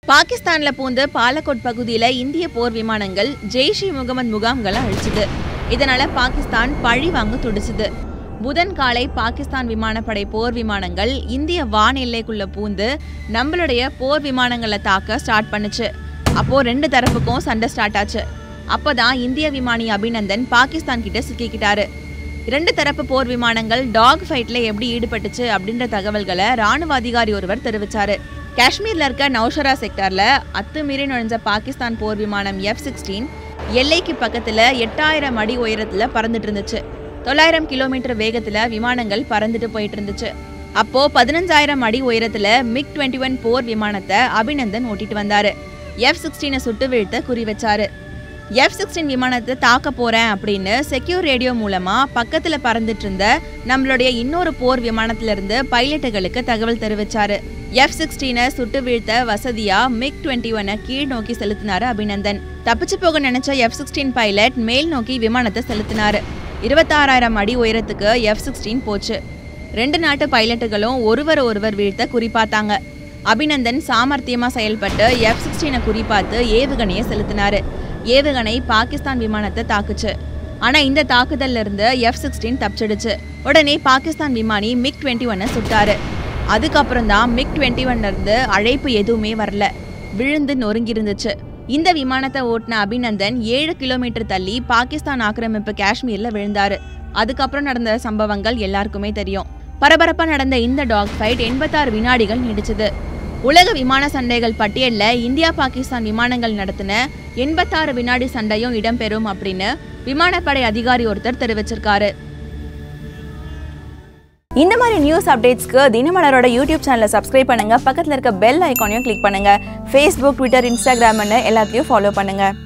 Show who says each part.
Speaker 1: பாகிஸ்தான்ல பூந்து பாலக்கோட் பகுதியில இந்திய போர் விமானங்கள் ஜெய்ஷ் இ முகமது முகாம்களை அழிச்சுது இதனால பாகிஸ்தான் பழி வாங்க துடிச்சுது புதன் காலை பாகிஸ்தான் விமானப்படை போர் விமானங்கள் இந்திய வான் எல்லைக்குள்ள பூந்து நம்மளுடைய போர் விமானங்களை தாக்க ஸ்டார்ட் பண்ணுச்சு அப்போ ரெண்டு தரப்புக்கும் சண்டை ஸ்டார்ட் ஆச்சு அப்பதான் இந்திய விமானி அபிநந்தன் பாகிஸ்தான் கிட்ட சிக்கிக்கிட்டாரு இரண்டு தரப்பு போர் விமானங்கள் டாக் ஃபைட்ல எப்படி ஈடுபட்டுச்சு அப்படின்ற தகவல்களை ராணுவ அதிகாரி ஒருவர் தெரிவிச்சாரு காஷ்மீர்ல இருக்க நௌஷரா செக்டார்ல அத்துமீறி நுழைஞ்ச பாகிஸ்தான் போர் விமானம் எஃப் சிக்ஸ்டீன் எல்லைக்கு பக்கத்துல எட்டாயிரம் அடி உயரத்துல பறந்துட்டு இருந்துச்சு தொள்ளாயிரம் கிலோமீட்டர் வேகத்துல விமானங்கள் பறந்துட்டு போயிட்டு இருந்துச்சு அப்போ பதினஞ்சாயிரம் அடி உயரத்துல மிக் டுவெண்ட்டி ஒன் போர் விமானத்தை அபிநந்தன் ஓட்டிட்டு வந்தாரு எஃப் சிக்ஸ்டீனை சுட்டு வீழ்த்த குறி வச்சாரு எஃப் சிக்ஸ்டீன் விமானத்தை தாக்க போறேன் அப்படின்னு செக்யூர் ரேடியோ மூலமா பக்கத்துல பறந்துட்டு இருந்த நம்மளுடைய இன்னொரு போர் விமானத்துல இருந்து பைலட்டுகளுக்கு தகவல் தெரிவிச்சாரு எஃப் சிக்ஸ்டீனை சுட்டு வீழ்த்த வசதியா மிக் டுவெண்ட்டி ஒனை கீழ் நோக்கி செலுத்தினாரு அபிநந்தன் தப்பிச்சு போக நினைச்ச எஃப் சிக்ஸ்டீன் பைலட் மேல் நோக்கி விமானத்தை செலுத்தினாரு இருபத்தாறாயிரம் அடி உயரத்துக்கு எஃப் சிக்ஸ்டீன் போச்சு ரெண்டு நாட்டு பைலட்டுகளும் ஒருவர் ஒருவர் வீழ்த்த குறிப்பாத்தாங்க அபிநந்தன் சாமர்த்தியமா செயல்பட்டு எஃப் சிக்ஸ்டீனை குறிப்பாத்து ஏவுகணையை செலுத்தினாரு ஏவுகணை பாகிஸ்தான் விமானத்தை தாக்குச்சு ஆனா இந்த தாக்குதல்ல இருந்து எஃப் சிக்ஸ்டீன் தப்பிச்சிடுச்சு உடனே பாகிஸ்தான் விமானி மிக் டுவெண்ட்டி ஒன்னை சுட்டாரு அதுக்கப்புறம் தான் மிக் டுவெண்ட்டி ஒன்ல இருந்து அழைப்பு எதுவுமே வரல விழுந்து நொறுங்கி இருந்துச்சு இந்த விமானத்தை ஓட்டின அபிநந்தன் ஏழு கிலோமீட்டர் தள்ளி பாகிஸ்தான் ஆக்கிரமிப்பு காஷ்மீர்ல விழுந்தாரு அதுக்கப்புறம் நடந்த சம்பவங்கள் எல்லாருக்குமே தெரியும் பரபரப்பா நடந்த இந்த டாக் ஃபைட் எண்பத்தாறு வினாடிகள் நீடிச்சது உலக விமான சண்டைகள் பட்டியல்ல இந்தியா பாகிஸ்தான் விமானங்கள் நடத்தின எண்பத்தாறு வினாடி சண்டையும் இடம்பெறும் அப்படின்னு விமானப்படை அதிகாரி ஒருத்தர் தெரிவிச்சிருக்காரு இந்த மாதிரி நியூஸ் அப்டேட்ஸ்க்கு தினமலரோட யூடியூப் சேனலை சப்ஸ்கிரைப் பண்ணுங்க பக்கத்தில் இருக்க பெல் ஐக்கானையும் கிளிக் பண்ணுங்க ஃபேஸ்புக் ட்விட்டர் இன்ஸ்டாகிராம்னு எல்லாத்தையும் ஃபாலோ பண்ணுங்க